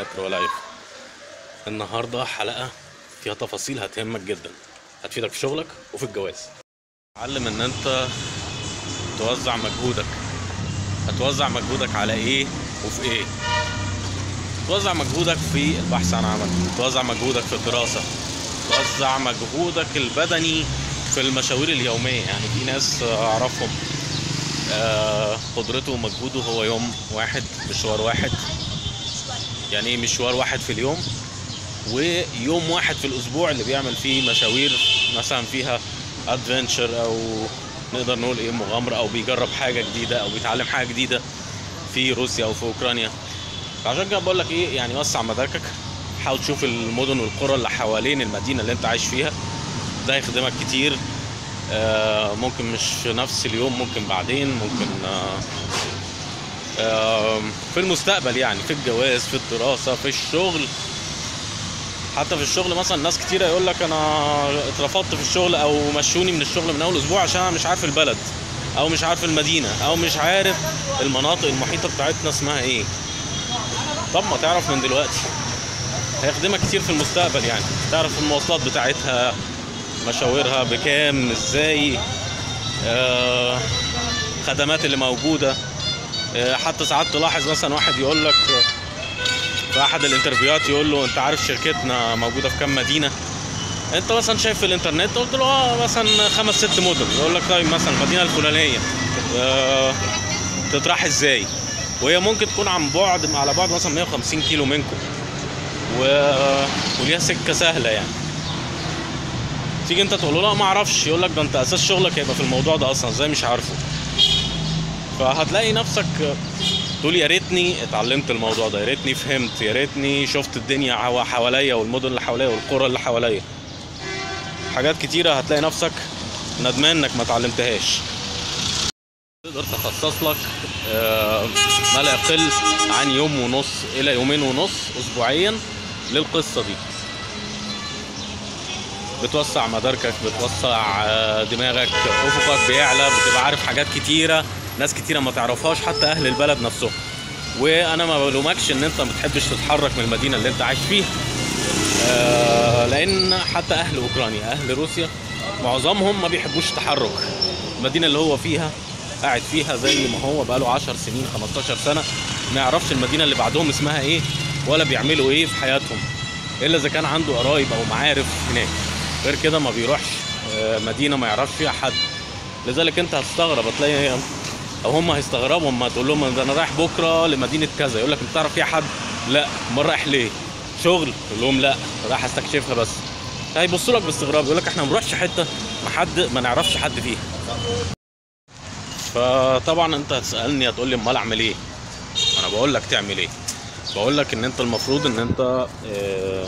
متر ولا يفرق النهارده حلقه فيها تفاصيل هتهمك جدا هتفيدك في شغلك وفي الجواز علم ان انت توزع مجهودك هتوزع مجهودك على ايه وفي ايه توزع مجهودك في البحث عن عمل توزع مجهودك في الدراسة توزع مجهودك البدني في المشاوير اليومية يعني في ناس أعرفهم آه، قدرته ومجهوده هو يوم واحد مشوار واحد يعني ايه مشوار واحد في اليوم ويوم واحد في الأسبوع اللي بيعمل فيه مشاوير مثلا فيها ادفنتشر أو نقدر نقول ايه مغامرة أو بيجرب حاجة جديدة أو بيتعلم حاجة جديدة في روسيا أو في أوكرانيا عشان كده بقول لك ايه يعني وسع مداركك حاول تشوف المدن والقرى اللي حوالين المدينه اللي انت عايش فيها ده يخدمك كتير آه، ممكن مش في نفس اليوم ممكن بعدين ممكن آه، آه، في المستقبل يعني في الجواز في الدراسه في الشغل حتى في الشغل مثلا ناس كتيره يقول لك انا اترفضت في الشغل او مشوني من الشغل من اول اسبوع عشان انا مش عارف البلد او مش عارف المدينه او مش عارف المناطق المحيطه بتاعتنا اسمها ايه طب ما تعرف من دلوقتي هيخدمك كتير في المستقبل يعني تعرف المواصلات بتاعتها مشاورها بكام ازاي آه خدمات اللي موجوده آه حتى ساعات تلاحظ مثلا واحد يقول لك في احد الانترفيوهات يقول له انت عارف شركتنا موجوده في كام مدينه انت مثلا شايف في الانترنت قلت له اه مثلا خمس ست مدن يقول لك طيب مثلا المدينه الفلانيه آه تطرح ازاي وهي ممكن تكون عن بعد على بعد مثلا 150 كيلو منكم و... وليها سكه سهله يعني تيجي انت تقول له لا ما اعرفش يقول لك ده انت اساس شغلك هيبقى في الموضوع ده اصلا ازاي مش عارفه فهتلاقي نفسك تقول يا ريتني اتعلمت الموضوع ده يا ريتني فهمت يا ريتني شفت الدنيا حوا- حواليا والمدن اللي حواليا والقرى اللي حواليا حاجات كتيره هتلاقي نفسك ندمان انك ما اتعلمتهاش تقدر تخصص لك آه، ما لا يقل عن يوم ونص الى يومين ونص اسبوعيا للقصه دي بتوسع مداركك بتوسع آه، دماغك افقك بيعلى بتبقى عارف حاجات كتيره ناس كتيره ما تعرفهاش حتى اهل البلد نفسهم وانا ما بلومكش ان انت ما بتحبش تتحرك من المدينه اللي انت عايش فيها آه، لان حتى اهل اوكرانيا اهل روسيا معظمهم ما بيحبوش التحرك المدينه اللي هو فيها قاعد فيها زي ما هو بقاله 10 سنين 15 سنه ما يعرفش المدينه اللي بعدهم اسمها ايه ولا بيعملوا ايه في حياتهم الا اذا كان عنده قرايب او معارف هناك غير كده ما بيروحش آه، مدينه ما يعرفش فيها حد لذلك انت هتستغرب هتلاقي او هم هيستغربوا اما تقول لهم ده انا رايح بكره لمدينه كذا يقول لك انت تعرف فيها حد لا امال رايح ليه شغل تقول لهم لا رايح استكشفها بس هيبصوا لك باستغراب يقول لك احنا ما نروحش حته ما حد ما نعرفش حد فيها فطبعا انت هتسالني هتقول لي امال اعمل ايه انا بقول لك تعمل ايه بقول لك ان انت المفروض ان انت اه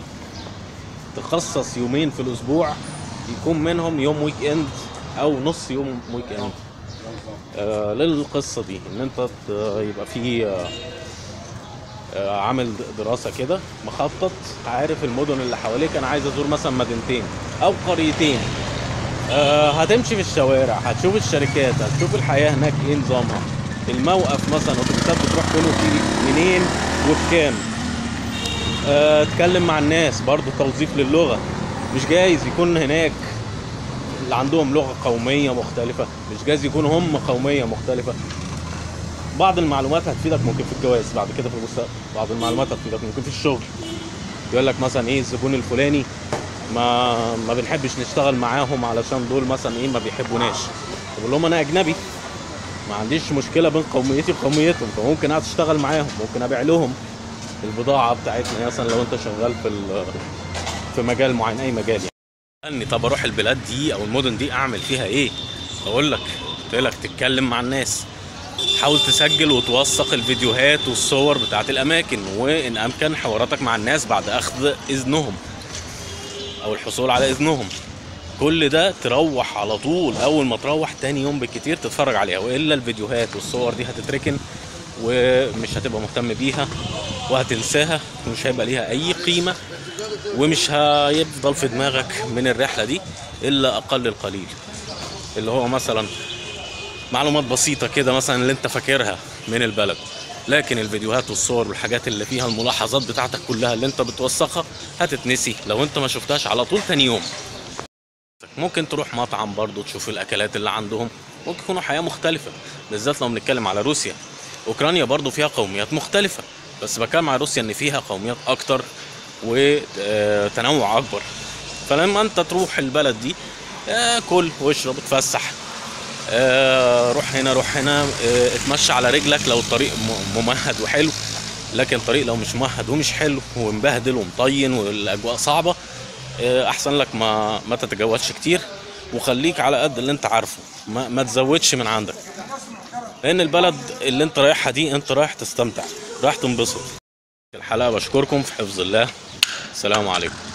تخصص يومين في الاسبوع يكون منهم يوم ويك اند او نص يوم ويك اند آه للقصه دي ان انت ت- يبقى في آه آه عامل دراسه كده مخطط عارف المدن اللي حواليك انا عايز ازور مثلا مدينتين او قريتين آه هتمشي في الشوارع هتشوف الشركات هتشوف الحياه هناك ايه نظامها الموقف مثلا اتوبيسات بتروح فين وتيجي منين وبكام آه، اتكلم مع الناس برضو توظيف للغه مش جايز يكون هناك اللي عندهم لغه قوميه مختلفه مش جايز يكونوا هم قوميه مختلفه بعض المعلومات هتفيدك ممكن في الجواز بعد كده في المستقبل بعض المعلومات هتفيدك ممكن في الشغل يقول لك مثلا ايه الزبون الفلاني ما ما بنحبش نشتغل معاهم علشان دول مثلا ايه ما بيحبوناش بقول لهم انا اجنبي ما عنديش مشكله بين قوميتي وقوميتهم فممكن اقعد اشتغل معاهم ممكن ابيع لهم البضاعه بتاعتنا مثلا لو انت شغال في ال- في مجال معين اي مجال يعني قالني طب اروح البلاد دي او المدن دي اعمل فيها ايه اقول لك قلت لك تتكلم مع الناس حاول تسجل وتوثق الفيديوهات والصور بتاعت الاماكن وان امكن حواراتك مع الناس بعد اخذ اذنهم او الحصول على اذنهم كل ده تروح على طول اول ما تروح تاني يوم بالكتير تتفرج عليها والا الفيديوهات والصور دي هتتركن ومش هتبقى مهتم بيها وهتنساها ومش هيبقى ليها اي قيمه ومش هيفضل في دماغك من الرحله دي الا اقل القليل اللي هو مثلا معلومات بسيطه كده مثلا اللي انت فاكرها من البلد لكن الفيديوهات والصور والحاجات اللي فيها الملاحظات بتاعتك كلها اللي انت بتوثقها هتتنسي لو انت ما شفتهاش على طول تاني يوم ممكن تروح مطعم برضو تشوف الاكلات اللي عندهم ممكن يكونوا حياه مختلفه بالذات لو بنتكلم على روسيا اوكرانيا برضو فيها قوميات مختلفه بس بتكلم على روسيا ان فيها قوميات اكتر وتنوع اكبر فلما انت تروح البلد دي آه، كل واشرب اتفسح آه، روح هنا روح هنا آه، اتمشى على رجلك لو الطريق م- ممهد وحلو لكن الطريق لو مش ممهد ومش حلو ومبهدل ومطين والاجواء صعبه آه، احسن لك ما ما تتجولش كتير وخليك على قد اللي انت عارفه ما, ما تزودش من عندك لان البلد اللي انت رايحها دي انت رايح تستمتع رايح تنبسط الحلقه بشكركم في حفظ الله السلام عليكم